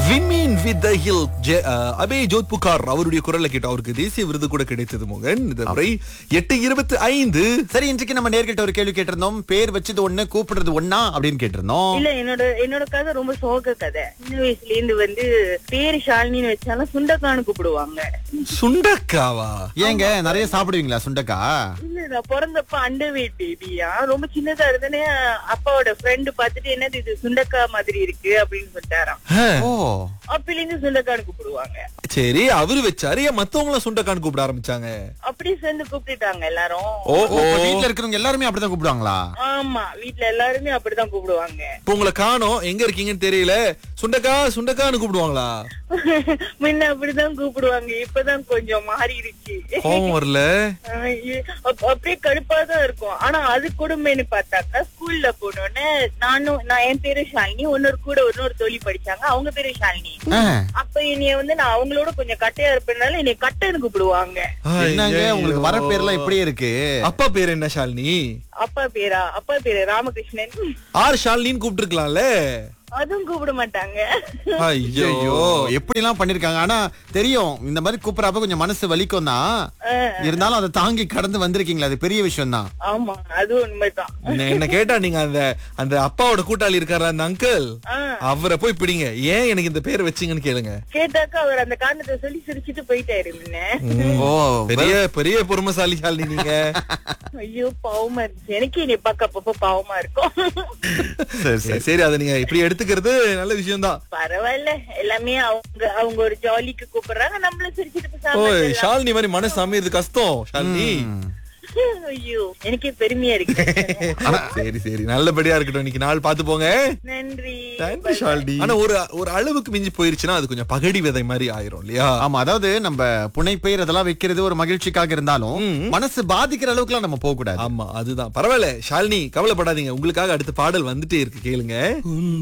விண்மீன் with the hill Abhay Jodhpurkar அவருடைய குரல்ல கேட்டோம் அவருக்கு தேசிய விருது கூட கிடைத்தது மோகன் இந்த முறை எட்டு இருபத்தி ஐந்து சரி இன்றைக்கு நம்ம நேர்கிட்ட ஒரு கேள்வி கேட்டிருந்தோம் பேர் வச்சது ஒண்ணு கூப்பிடுறது ஒண்ணா அப்படின்னு கேட்டிருந்தோம் இல்ல என்னோட என்னோட கதை ரொம்ப சோக கதை சின்ன வயசுல இருந்து வந்து பேரு ஷாலினின்னு வச்சாலும் சுண்டக்கான்னு கூப்பிடுவாங்க சுண்டக்காவா ஏங்க நிறைய சாப்பிடுவீங்களா சுண்டக்கா இல்ல நான் பிறந்தப்ப அண்டர் வெயிட் பேபியா ரொம்ப சின்னதா இருந்தனே அப்பாவோட ஃப்ரெண்டு பார்த்துட்டு என்னது இது சுண்டக்கா மாதிரி இருக்கு அப்படின்னு சொல்லிட்டாராம் ஆ, ஓ அப்பில இருந்து சுண்டக்கான்னு கூப்பிடுவாங்க சரி அவரு வச்சாரு ஏன் மத்தவங்கள சுண்டக்கான்னு கூப்பிட ஆரம்பிச்சாங்க அப்படியே சேர்ந்து கூப்பிட்டுட்டாங்க எல்லாரும் ஓ ஓ, ஓ இப்ப வீட்ல இருக்கிறவங்க எல்லாருமே அப்படிதான் கூப்பிடுவாங்களா ஆமா வீட்ல எல்லாருமே அப்படிதான் கூப்பிடுவாங்க இப்ப உங்களை காணோம் எங்க இருக்கீங்கன்னு தெரியல சுண்டக்கா சுண்டக்கான்னு கூப்பிடுவாங்களா முன்ன அப்படிதான் கூப்பிடுவாங்க இப்பதான் கொஞ்சம் மாறிடுச்சு கோவம் வரல ஆஹ் இ- அப்- அப்படியே கடுப்பா தான் இருக்கும் ஆனா அது கொடுமைன்னு பார்த்தாக்கா ஸ்கூல்ல போனோடனே நானும் நான் என் பேரு ஷாலினி இன்னொரு கூட இன்னொரு தோழி படிச்சாங்க அவங்க பேரு ஷாலினி ஆ, அப்ப என்னைய வந்து நான் அவங்களோட கொஞ்சம் கட்டையா இருப்பேனால என்னை கட்டைன்னு கூப்பிடுவாங்க என்னங்க ஐயையோ. உங்களுக்கு வர பேர்லாம் இப்படியே இருக்கு அப்பா பேர் என்ன ஷாலினி அப்பா பேரா அப்பா பேரு ராமகிருஷ்ணன் ஆர் ஷாலினின்னு கூப்பிட்டு இருக்கலாம்ல அதுவும் கூப்பிட மாட்டாங்க ஐயோ ஐயோ எப்படி எல்லாம் பண்ணிருக்காங்க ஆனா தெரியும் இந்த மாதிரி கூப்பிடறப்ப கொஞ்சம் மனசு வலிக்கும் தான் இருந்தாலும் அதை தாங்கி கடந்து வந்திருக்கீங்களா அது பெரிய விஷயம் தான் ஆமா அது உண்மைதான் என்ன- என்ன கேட்டா நீங்க அந்த அந்த அப்பாவோட கூட்டாளி இருக்காரு அந்த அங்கிள் ஆஹ் அவரை போய் பிடிங்க ஏன் எனக்கு இந்த பேர் வச்சீங்கன்னு கேளுங்க கேட்டாக்கா அவர் அந்த காரணத்தை சொல்லி சிரிச்சிட்டு போயிட்டாரு முன்ன ம். ஓ பெரிய பெரிய பொறுமைசாலி ஷாலினி நீங்க ஐயோ பாவமா இருந்துச்சு எனக்கு என்னை பார்க்க அப்பப்போ பாவமா இருக்கும் சரி சரி சரி அதை நீங்க இப்படி எடுத்துக்கிறது நல்ல விஷயம் தான் பரவாயில்ல எல்லாமே அவங்க அவங்க ஒரு ஜாலிக்கு கூப்பிடுறாங்க நம்மளும் சிரிச்சிட்டு ஓ பேசாம இருக்கலாம். ஷாலினி மாதிரி மனசு அமையது கஷ்டம் ஷாலினி ஐயோ எனக்கே பெருமையா இருக்கு சரி சரி நல்லபடியா இருக்கட்டும் இன்னைக்கு நாள் பாத்து போங்க நன்றி தேங்க்யூ ஷாலினி ஆனா ஒரு ஒரு அளவுக்கு மிஞ்சி போயிருச்சுன்னா அது கொஞ்சம் பகடி விதை மாதிரி ஆயிரும் இல்லையா ஆமா அதாவது நம்ம புனைப்பெயர் அதெல்லாம் வைக்கிறது ஒரு மகிழ்ச்சிக்காக இருந்தாலும் மனசு பாதிக்கிற அளவுக்குலாம் நம்ம போக கூடாது ஆமா அதுதான் பரவாயில்ல ஷாலினி கவலைப்படாதீங்க உங்களுக்காக அடுத்த பாடல் வந்துட்டே இருக்கு கேளுங்க